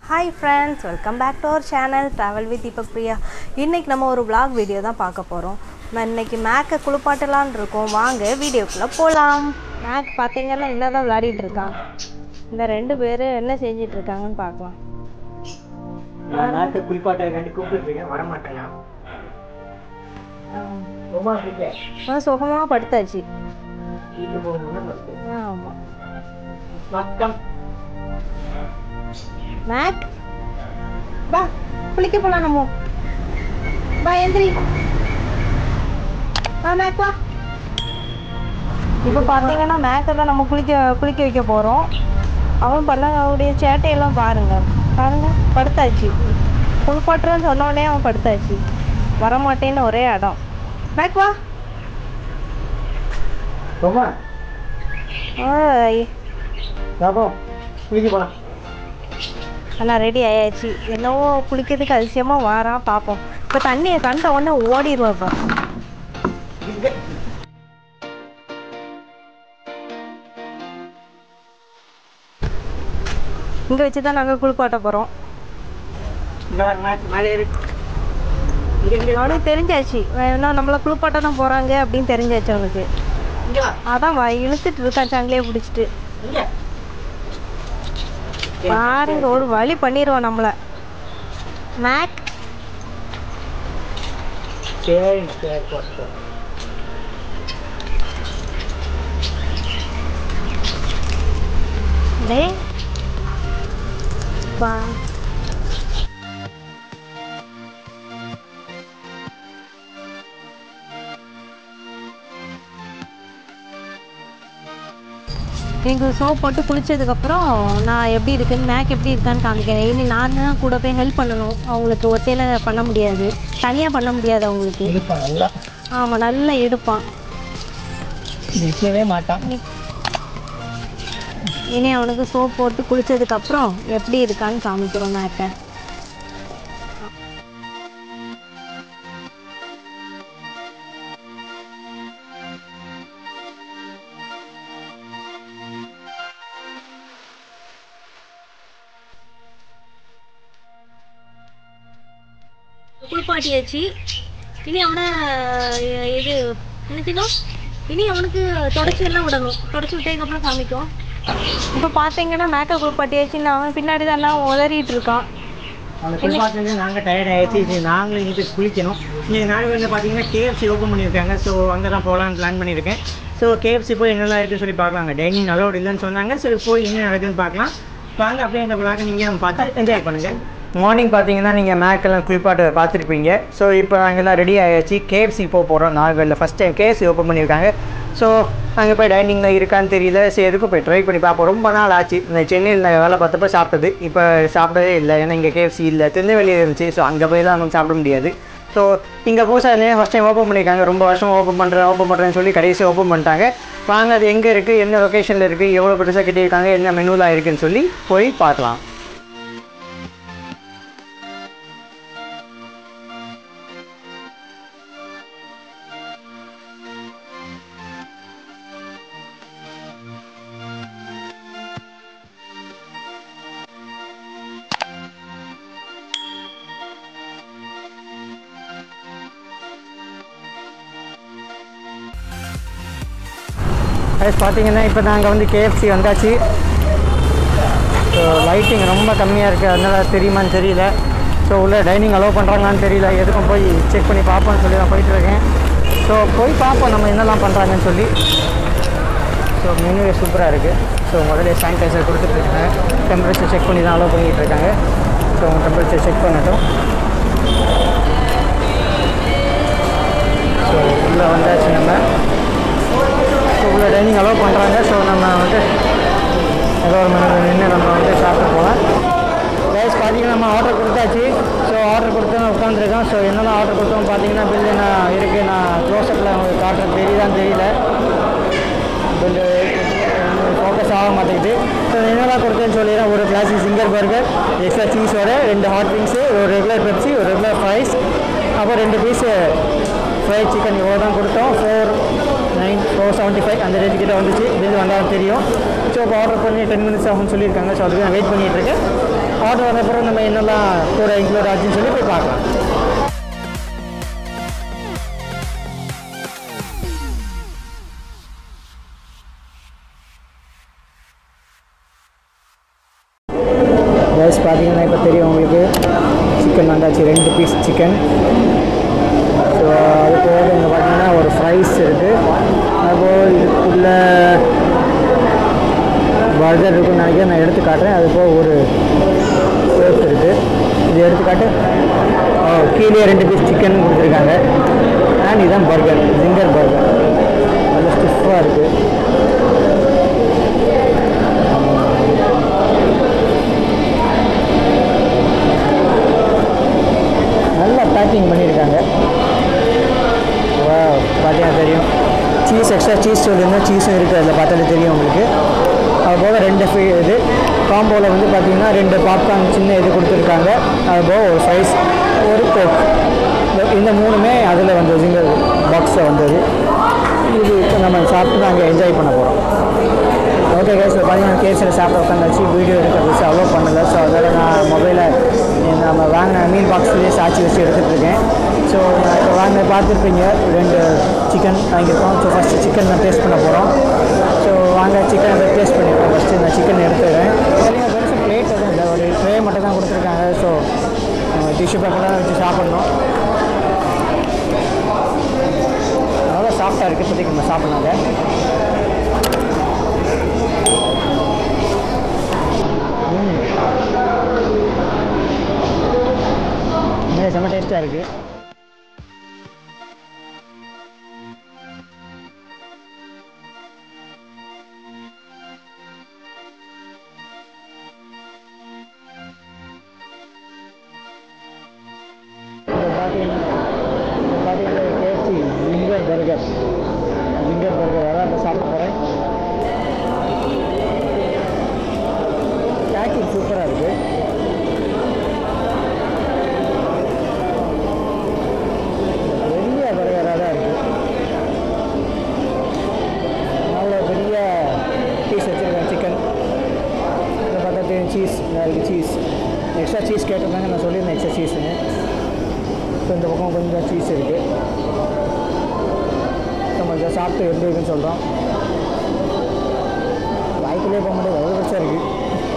Hi friends welcome back to our channel travel with Deepak Priya இன்றைக்கி நம்ம ஒரு vlog வீடியோ தான் பார்க்க போகிறோம் நான் இன்னைக்கு மேக்கை குளிப்பாட்டலான்னு இருக்கோம் வாங்க வீடியோக்குள்ளே போகலாம் மேக் பார்த்தீங்கன்னா என்ன தான் விளையாடிட்டு இருக்கான் இந்த ரெண்டு பேர் என்ன செஞ்சிட்டு இருக்காங்கன்னு பார்க்கலாம் நான் நாட்டை குளிப்பாட்ட கண்டி கூப்பிட்டுருக்கேன் வர மாட்டேங்க ரொம்ப இருக்கேன் ஆ சுகமாக படுத்தாச்சு வீட்டுக்கு போகணும்னு ஆமாம் வணக்கம் மேக் வா குளிக்க போலாம் நம்ம வா எந்திரி வா மேக் வா இப்போ பார்த்தீங்கன்னா மேக்கை தான் நம்ம குளிக்க குளிக்க வைக்க போகிறோம் அவன் பண்ண அவனுடைய சேட்டையெல்லாம் பாருங்க பாருங்க படுத்தாச்சு குளிப்பாட்டுறன்னு சொன்ன உடனே அவன் படுத்தாச்சு வரமாட்டேன்னு ஒரே இடம் மேக் வா ரொம்ப ஆய். பாப்போ குளிக்க போகலாம் ஆனால் ரெடி ஆயாச்சு என்னவோ குளிக்கிறதுக்கு அதிசயமாக வாரான் பார்ப்போம் இப்போ தண்ணியை கண்ட உடனே ஓடிடுவோம் இப்போ இங்கே வச்சு தான் நாங்கள் குளிப்பாட்ட போகிறோம் மேலே இருக்கு இங்க இங்க அவனுக்கு தெரிஞ்சாச்சு ஏன்னா நம்மளை குளிப்பாட்ட தான் போகிறாங்க அப்படின்னு தெரிஞ்சாச்சு அவனுக்கு இங்க வா. அதான் வா இழுத்துட்டு இருக்கான் சங்கிலியே பிடிச்சிட்டு இங்க பாருங்க ஒரு வழி பண்ணிடுவான் நம்மளை மேக் சரி சரி போ, போ. டேய் வா எனக்கு சோப் போட்டு குளிச்சதுக்கப்புறம் நான் எப்படி இருக்குன்னு மேக் எப்படி இருக்கான்னு காமிக்கிறேன் இனி நான் தான் கூட போய் ஹெல்ப் பண்ணணும் அவங்களுக்கு ஒத்தையில் பண்ண முடியாது தனியாக பண்ண முடியாது அவங்களுக்கு இழுப்பா நல்லா ஆமாம் நல்லா எடுப்பான் நிற்கவே மாட்டான் இனி அவனுக்கு சோப் போட்டு குளிச்சதுக்கப்புறம் எப்படி இருக்கான்னு காமிக்கிறோம் மேக்கை குளிப்பாட்டியாச்சு இனி அவனை அஹ், இது நினைக்கணும் இனி அவனுக்கு தொடச்சி எல்லாம் விடணும் தொடச்சி விட்டதுக்கப்புறம் காமிக்கும் இப்போ பார்த்தீங்கன்னா மேக்கப் குளிப்பாட்டியாச்சு நான் அவன் பின்னாடி தான் எல்லாம் உதறிட்டு இருக்கான் அந்த குளிப்பாட்டிலே நாங்கள் டயர்ட் ஆகிடுச்சு இது நாங்களும் இங்கே போய் குளிக்கணும் இங்கே நாங்கள் வந்து பார்த்தீங்கன்னா கேஎஃப்சி ஓப்பன் பண்ணியிருக்காங்க ஸோ அங்கே தான் போகலான்னு பிளான் பண்ணியிருக்கேன் ஸோ கேஎஃப்சி போய் என்னெல்லாம் இருக்குன்னு சொல்லி பார்க்கலாங்க டைனிங் அலோடு இல்லைன்னு சொன்னாங்க சரி போய் என்ன நடக்குதுன்னு பார்க்கலாம் வாங்க அப்படியே இந்த விளாக நீங்கள் பார்த்து என்ஜாய் பண்ணுங்கள் மார்னிங் பார்த்தீங்கன்னா நீங்கள் மேக்கெல்லாம் குளிப்பாட்ட பார்த்துருப்பீங்க ஸோ இப்போ நாங்கள்லாம் ரெடி ஆயாச்சு கேஎஃப்சி போக போகிறோம் நாகரில் ஃபஸ்ட் டைம் கேஎஃப்சி ஓப்பன் பண்ணியிருக்காங்க ஸோ அங்கே போய் டைனிங்கில் இருக்கான்னு தெரியல சரி எதுக்கும் போய் ட்ரை பண்ணி பார்ப்போம் ரொம்ப நாள் ஆச்சு இந்த சென்னையில் நான் வேலை பார்த்தப்ப சாப்பிட்டது இப்போ சாப்பிட்டதே இல்லை ஏன்னா இங்கே கேஎஃப்சி இல்லை திருநெல்வேலியில் இருந்துச்சு ஸோ அங்கே போய் தான் நம்ம சாப்பிட முடியாது ஸோ இங்கே புதுசாக ஃபஸ்ட் டைம் ஓப்பன் பண்ணியிருக்காங்க ரொம்ப வருஷம் ஓப்பன் பண்ணுறேன் ஓப்பன் பண்ணுறேன்னு சொல்லி கடைசி ஓப்பன் பண்ணிட்டாங்க வாங்க அது எங்கே இருக்குது என்ன லொக்கேஷனில் இருக்குது எவ்வளோ பெருசாக கட்டியிருக்காங்க என்ன மெனுலாம் இருக்குன்னு சொல்லி போய் பார்க்கலாம் கைஸ் பார்த்தீங்கன்னா இப்போ நாங்கள் வந்து கேஎஃப்சி வந்தாச்சு ஸோ லைட்டிங் ரொம்ப கம்மியாக இருக்குது அதனால் தெரியுமான்னு தெரியல ஸோ உள்ள டைனிங் அலோவ் பண்ணுறாங்களான்னு தெரியல எதுக்கும் போய் செக் பண்ணி பார்ப்போம்னு சொல்லி நான் போயிட்டுருக்கேன் ஸோ போய் பார்ப்போம் நம்ம என்னெல்லாம் பண்ணுறாங்கன்னு சொல்லி ஸோ மெனுவே சூப்பராக இருக்குது ஸோ முதல்ல சானிடைசர் கொடுத்துட்ருக்காங்க டெம்பரேச்சர் செக் பண்ணி தான் அலோவ் பண்ணிகிட்டு இருக்காங்க ஸோ டெம்பரேச்சர் செக் பண்ணட்டும் ஸோ உள்ளே வந்தாச்சு நம்ம ஸோ உள்ள டைனிங் அலோவ் பண்ணுறாங்க ஸோ நம்ம வந்து ஏதோ ஒரு மணி நின்று நம்ம வந்து சாப்பிட போகலாம் ரைஸ் பார்த்தீங்கன்னா நம்ம ஆர்டர் கொடுத்தாச்சு ஸோ ஆர்டர் கொடுத்து நான் உட்காந்துருக்கோம் ஸோ என்னெல்லாம் ஆர்டர் கொடுத்தோம் பார்த்தீங்கன்னா பில்லு நான் இருக்குது நான் க்ளோஸ்அப்பில் உங்களுக்கு காட்டுறது தெரியுதான்னு தெரியல பில்லு ஃபோக்கஸ் ஆக மாட்டேங்குது ஸோ என்னெல்லாம் கொடுத்தேன்னு சொல்லிடுறேன் ஒரு கிளாசிக் சிங்கர் பர்கர் எக்ஸ்ட்ரா சீஸோட ரெண்டு ஹாட் விங்ஸு ஒரு ரெகுலர் பெப்சி ஒரு ரெகுலர் ஃப்ரைஸ் அப்புறம் ரெண்டு பீஸு ஃப்ரைட் சிக்கன் இவ்வளோ தான் கொடுத்தோம் four nine four seventy five அந்த ரேஞ்சு கிட்ட வந்துச்சு பில் வந்தாலும் தெரியும் ஸோ இப்போ ஆர்டர் பண்ணி டென் மினிட்ஸ் ஆகும்னு சொல்லியிருக்காங்க ஸோ அதுக்கு நான் வெயிட் பண்ணிகிட்டு இருக்கேன் ஆர்டர் வந்த பிறகு நம்ம என்னெல்லாம் கூட இன்க்ளூட் ஆச்சுன்னு சொல்லி போய் பார்க்கலாம் ரைஸ் பார்த்தீங்கன்னா இப்போ தெரியும் உங்களுக்கு சிக்கன் வந்தாச்சு ரெண்டு பீஸ் சிக்கன் ஸோ அது போக இங்கே பார்த்தீங்கன்னா ஒரு ஃப்ரைஸ் இருக்குது அதுபோல் இதுக்குள்ள பர்கர் இருக்குன்னு நினைக்கிறேன் நான் எடுத்து காட்டுறேன் அது போக ஒரு கோக் இருக்குது இது எடுத்து காட்டு ஓ கீழே ரெண்டு பீஸ் சிக்கன் கொடுத்துருக்காங்க அண்ட் இதுதான் பர்கர் ஜிங்கர் பர்கர் நல்ல ஸ்டிஃபாக இருக்குது நல்லா பேக்கிங் பண்ணியிருக்காங்க வா பார்த்தீங்கன்னா தெரியும் சீஸ் எக்ஸ்ட்ரா சீஸ் சொல்லியிருந்தோம் சீஸும் இருக்குது அதில் பார்த்தாலே தெரியும் உங்களுக்கு அது போக ரெண்டு ஃப்ரீ இது காம்போவில் வந்து பார்த்தீங்கன்னா ரெண்டு பாப்கார்ன் சின்ன இது கொடுத்துருக்காங்க அது போக ஒரு ஃப்ரைஸ் ஒரு கோக் இந்த- இந்த மூணுமே அதில் வந்தது இந்த பாக்ஸில் வந்தது இது இப்போ நம்ம சாப்பிட்டு நாங்கள் என்ஜாய் பண்ண போகிறோம் ஓகே கேஸ் பார்த்தீங்கன்னா கேஸில் சாப்பிட உட்காந்தாச்சு வீடியோ எடுக்கிறது அலோவ் பண்ணலை ஸோ அதோட நான் மொபைலை நம்ம வாங்கின மீன் பாக்ஸ்லேயே சாட்சி வச்சு எடுத்துகிட்டு இருக்கேன் ஸோ நான் இப்போ வாங்க பார்த்துருப்பீங்க ரெண்டு சிக்கன் வாங்கியிருக்கோம் ஸோ ஃபஸ்ட்டு சிக்கன் நான் டேஸ்ட் பண்ண போகிறோம் ஸோ வாங்க சிக்கனை டேஸ்ட் பண்ணியிருக்கோம் ஃபஸ்ட்டு நான் சிக்கன் எடுத்துக்கிறேன் சரிங்க பெருசு பிளேட் எதுவும் இல்லை ஒரு ட்ரே மட்டும் தான் கொடுத்துருக்காங்க ஸோ டிஷ்யூ பேப்பர்லாம் வச்சு சாப்பிட்ணும் நல்லா சாஃப்டாக இருக்குது இப்போதைக்கு நம்ம சாப்பிட்லாங்க ம் செம்ம டேஸ்ட்டாக இருக்குது KFC zinger burger zinger burger அதான் இப்போ சாப்பிட போகிறேன் பேக்கிங் சூப்பராக இருக்குது பெரிய பர்கராக தான் இருக்குது நல்ல பெரிய பீஸ் வச்சுருக்கேன் சிக்கன் இதை பார்த்தா தெரியும் சீஸ் இருக்குது சீஸ் எக்ஸ்ட்ரா சீஸ் கேட்டிருந்தாங்க நான் சொல்லியிருந்தேன் எக்ஸ்ட்ரா சீஸுன்னு ஸோ இந்த பக்கம் கொஞ்சம் சீஸ் இருக்குது நம்ம இதை சாப்பிட்டு எப்படி இருக்குன்னு சொல்கிறோம் வாய்க்குள்ளே போக முடியாது அவ்வளோ பெருசாக இருக்குது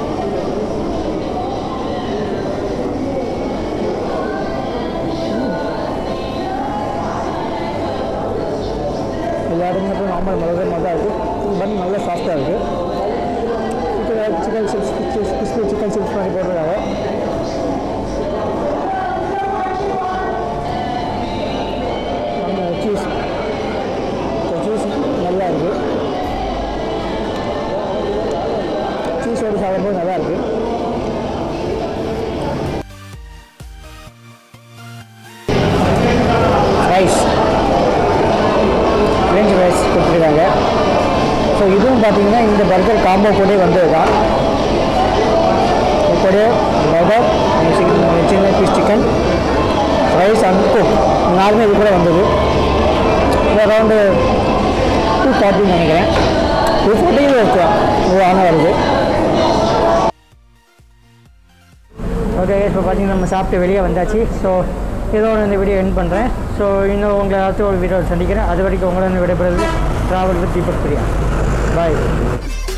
எல்லா இடமும் போய் நார்மல் மிளகு மாதிரி தான் இருக்குது பன் நல்லா சாஃப்டாக இருக்குது chicken chicken chips crispy chicken chips மாதிரி போட்டிருக்காங்க சீஸ் சீஸ் நல்லா இருக்குது சீஸோடு சாப்பிடும்போது நல்லா இருக்குது ரைஸ் ஃப்ரெஞ்ச் ரைஸ் கொடுத்துருக்காங்க ஸோ இதுவும் பார்த்தீங்கன்னா இந்த பர்கர் காம்போ கூட வந்தது தான் இது கூட பர்கர் சின்ன piece chicken rice and coke நாலுமே இது கூட வந்தது இது அரௌண்டு டூ ஃபார்ட்டின்னு நினைக்கிறேன் டூ ஃபார்ட்டியில் இருக்கும் இது ஆனால் வருது ஓகே இப்போ பார்த்தீங்கன்னா நம்ம சாப்பிட்டு வெளியே வந்தாச்சு ஸோ இதோட இந்த வீடியோ என் பண்ணுறேன் ஸோ இன்னும் உங்களை அடுத்த ஒரு வீடியோ சந்திக்கிறேன் அது வரைக்கும் உங்களை விடைபெறுவது travel with Deepak Priya bye